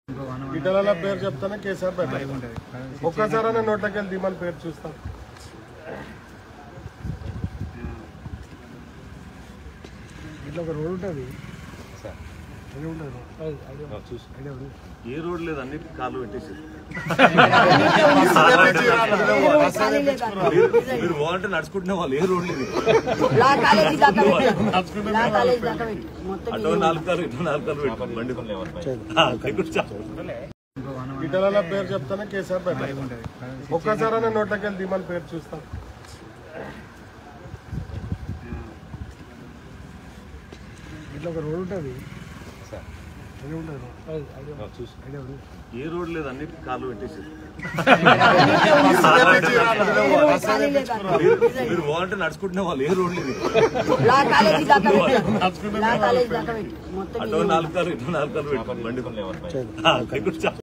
ఇటల పేరు చెప్తానే కేసీఆర్ బయట ఒక్కసారైనా నోట్లోకి వెళ్ళి దిమని పేరు చూస్తాం ఇట్లా ఒక రోడ్ ఉంటుంది అది ఉంటుంది ఐడియా ఉంది. ఏ రోడ్ లేదు అన్ని కార్లు పెట్టేసి మీరు బాగుంటే నడుచుకుంటున్న వాళ్ళు ఏ రోడ్ లేదు లా కాలేజీ దాకా పెట్టారు లా కాలేజీ దాకా పెట్టి మొత్తం అటో నాలుగు కార్లు ఇటో నాలుగు కార్లు పెట్టుకోండి బండి ఆ, ఇక్కడ చా- ఇటల పేరు చెప్తానే కేసీఆర్ బయట ఒక్కసారైనా నోట్లోకి వెళ్ళి దిమని పేరు చూస్తాం ఇట్లా ఒక రోడ్ ఉంటుంది అది ఉంటుంది ఐడియా ఉంది. ఏ రోడ్ లేదు అన్ని కార్లు పెట్టేసి కాలేజీ దాకా మీరు బాగుంటే నడుచుకుంటున్న వాళ్ళు ఏ రోడ్ లేదు లా కాలేజీ దాకా పెట్టారు లా కాలేజీ దాకా పెట్టి మొత్తం అటో నాలుగు కార్లు ఇటో నాలుగు కార్లు పెట్టుకోండి బండి ఆ, ఇక్కడ చా-